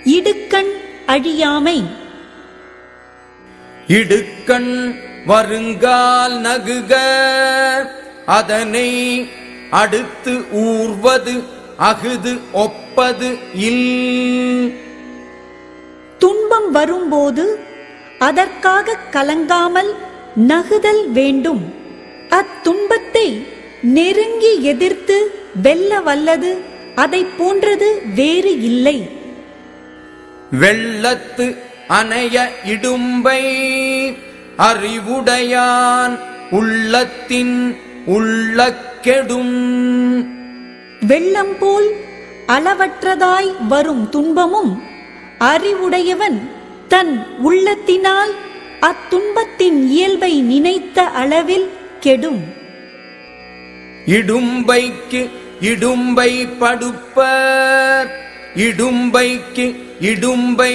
இடுக்கண் அழியாமை இடுக்கண் வருங்கால் நகுக அதனை அடுத்து ஊர்வது அகுது ஒப்பது இல் துன்பம் வரும்போது அதற்காக கலங்காமல் நகுதல் வேண்டும் அத்துன்பத்தை நெருங்கி எதிர்த்து வெல்ல வல்லது அதைப் போன்றது வேறு இல்லை வெள்ளத்து அணைய இடும்பை அறிவுடையான் உள்ளத்தின் உள்ளக்கெடும் வெள்ளம் போல் அளவற்றதாய் வரும் துன்பமும் அறிவுடையவன் தன் உள்ளத்தினால் அத்துன்பத்தின் இயல்பை நினைத்த அளவில் கெடும் இடும்பைக்கு இடும்பை படுப்பர் இடும்பைக்கு இடும்பை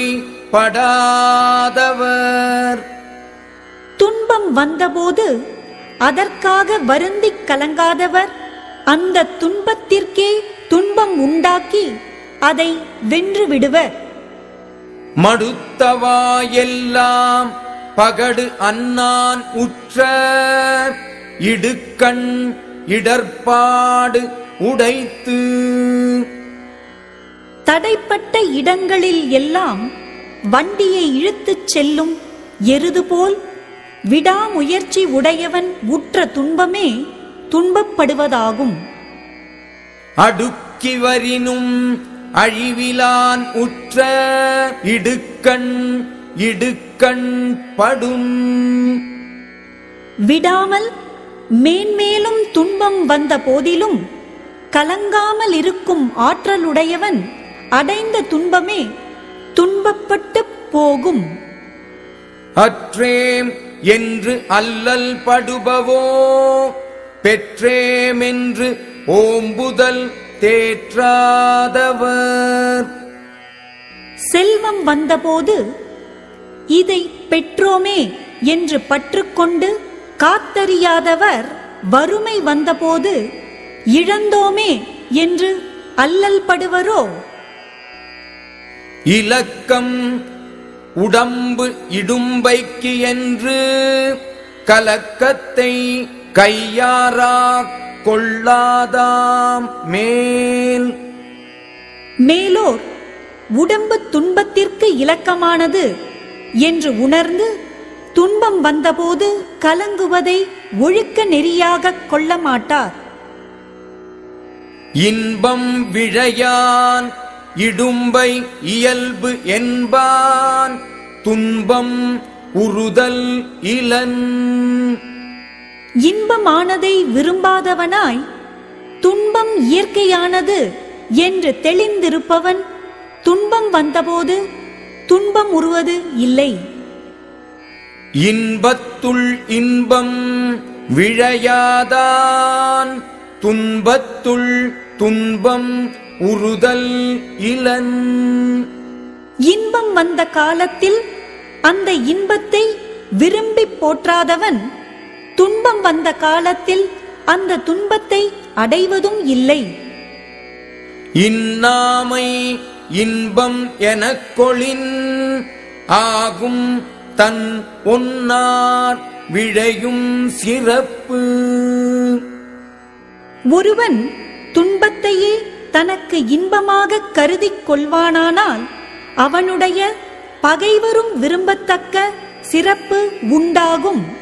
படாதவர் துன்பம் வந்தபோது அதற்காக வருந்திக் கலங்காதவர் அந்த துன்பத்திற்கே துன்பம் உண்டாக்கி அதை வென்று விடுவர் மடுத்தவாயெல்லாம் பகடு அன்னான் உற்ற இடுக்கண் இடர்பாடு உடைத்து தடைப்பட்ட இடங்களில் எல்லாம் வண்டியை இழுத்துச் செல்லும் எருது போல் விடாமுயற்சி உடையவன் உற்ற துன்பமே துன்பப்படுவதாகும் அடுக்கி வரினும் அழிவிலான் உற்ற இடுக்கண் இடுக்கண் படும் விடாமல் மேன்மேலும் துன்பம் வந்த போதிலும் கலங்காமல் இருக்கும் ஆற்றலுடையவன் அடைந்த துன்பமே துன்பப்பட்டுப் போகும் அற்றேம் என்று அல்லல் படுபவோ பெற்றேம் என்று ஓம்புதல் தேற்றாதவர் செல்வம் வந்தபோது இதை பெற்றோமே என்று பற்றுக்கொண்டு காத்தறியாதவர் வறுமை வந்தபோது இழந்தோமே என்று அல்லல் படுவரோ இலக்கம் உடம்பு இடும்பைக்கு என்று கலக்கத்தை கையாரா கொள்ளாதாம் மேல் மேலோர் உடம்பு துன்பத்திற்கு இலக்கமானது என்று உணர்ந்து துன்பம் வந்தபோது கலங்குவதை ஒழுக்க நெறியாகக் கொள்ள மாட்டார் இன்பம் விழையான் இடும்பை இயல்பு என்பான் துன்பம் உறுதல் இலன் இன்பமானதை விரும்பாதவனாய் துன்பம் இயற்கையானது என்று தெளிந்திருப்பவன் துன்பம் வந்தபோது துன்பம் உருவது இல்லை இன்பத்துள் இன்பம் விழையாதான் துன்பத்துள் துன்பம் உறுதல் இலன் இன்பம் வந்த காலத்தில் அந்த இன்பத்தை விரும்பி போற்றாதவன் துன்பம் வந்த காலத்தில் அந்த துன்பத்தை அடைவதும் இல்லை இன்னாமை இன்பம் எனக் கொளின் ஆகும் தன் ஒன்னார் விழையும் சிறப்பு ஒருவன் துன்பத்தையே தனக்கு இன்பமாக கருதிக் கொள்வானானால் அவனுடைய பகைவரும் விரும்பத்தக்க சிறப்பு உண்டாகும்